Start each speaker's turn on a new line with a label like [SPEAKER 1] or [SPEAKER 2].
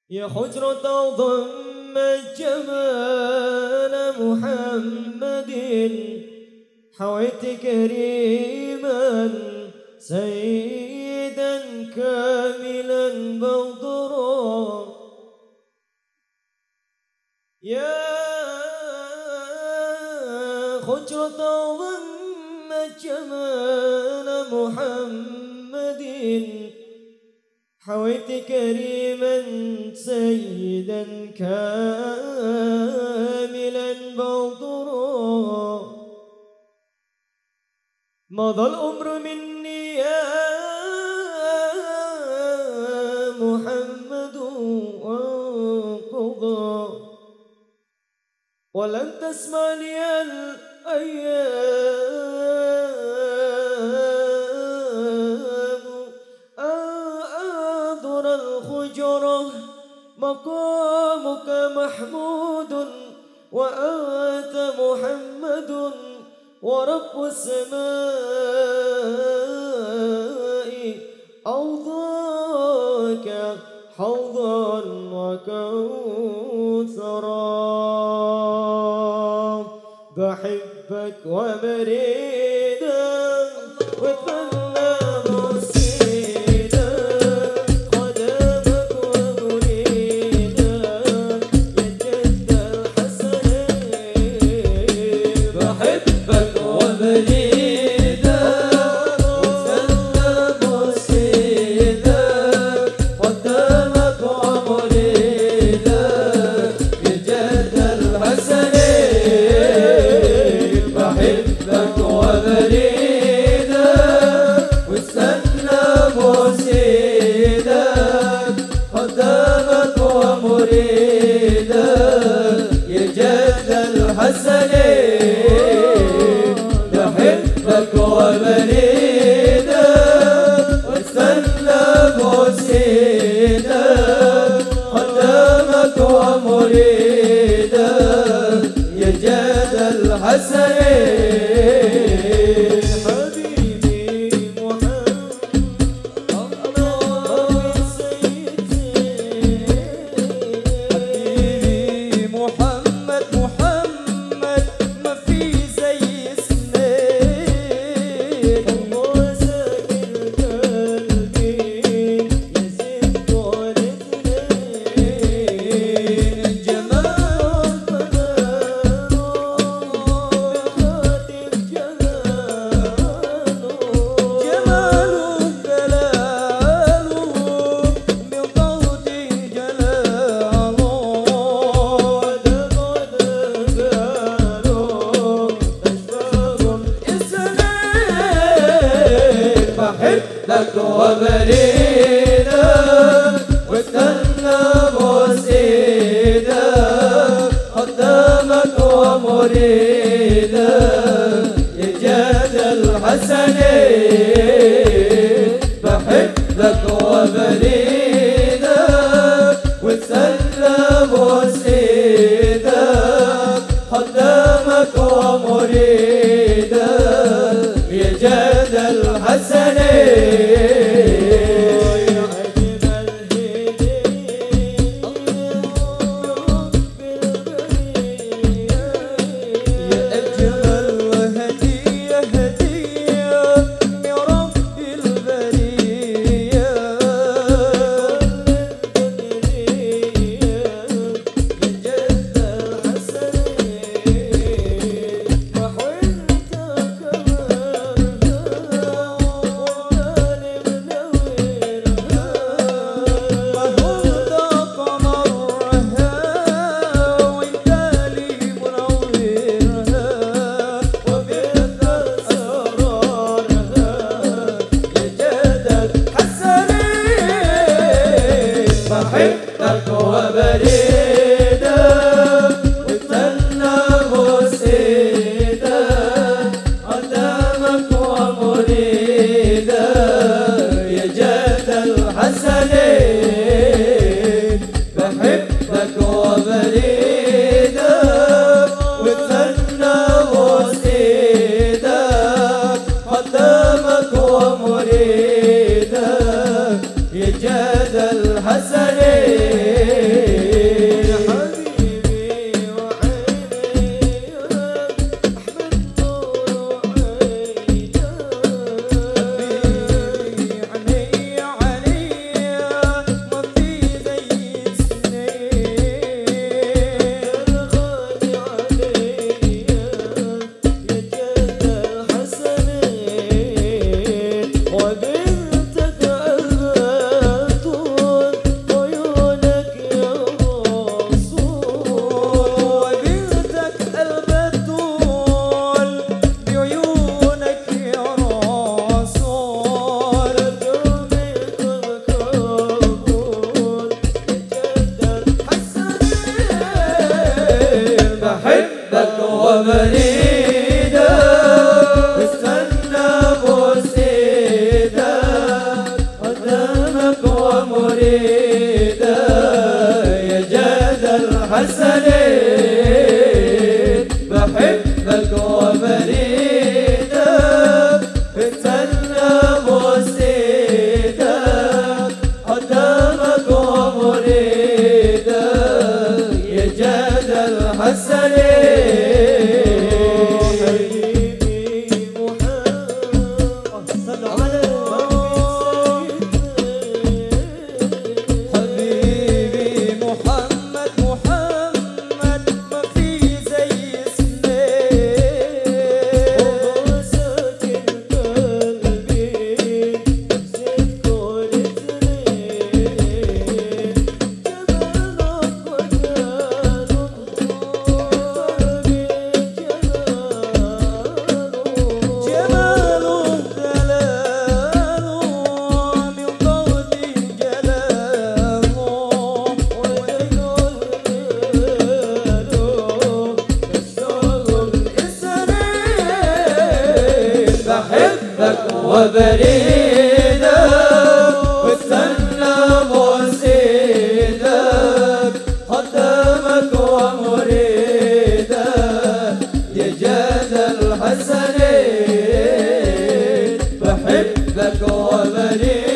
[SPEAKER 1] يا حجرة ضم جمال محمد حويت كريما سيدا كاملا بوضرا يا حجرة ضم جمال محمد حويت كريما سيدا كاملا بوضرا مضى الأمر مني يا محمد وانقضى ولن تسمع لي الأيام آذر الخجرة مقامك محمود وأنت محمد ورب السماء أوضاك حوضا وكوثرا بحبك ومريدا واتمنى مرسيدا قدمك ومريدا يا جد الحسنين
[SPEAKER 2] بحبك وبريدا وسلم وسيدا قدامك ومريدا بجد الحسنين بحبك وبريدا وسلم وسيدا قدامك ومريدا يا جد الحسنين بحبك وبريدا وسلم وسيدا قدامك ومريدا يا جد الحسنين
[SPEAKER 1] حبيبي محمد الله سيدي
[SPEAKER 2] حبيبي محمد محمد ما في زي اسمك
[SPEAKER 1] الله ساكن قلبي يزيد والاثنين
[SPEAKER 2] الجمال جماله جلاله من ضوء جلاله اسمك بحبك وبريدك واستنى بوسيدك قدامك ومريدك يا جاد الحسنين بحبك وبريدك واستنى بوسيدك قدامك ومريدك يا جاد الحسنين يا أجمل وهدية هدية من رب البرية مهودة قمرها وانت لي منورها وبيت أسرارها يا جدك حسنين بحبك وبريدك واستنى بوسيدك قدامك ومريدك يا جد الحسنين بحبك وبريدك واستنى بوسيدك قدامك ومريدك يا جد الحسنين وبريدك واستنى مرسيدك خدامك ومريدك يا جاد الحسنين بحبك وبريدك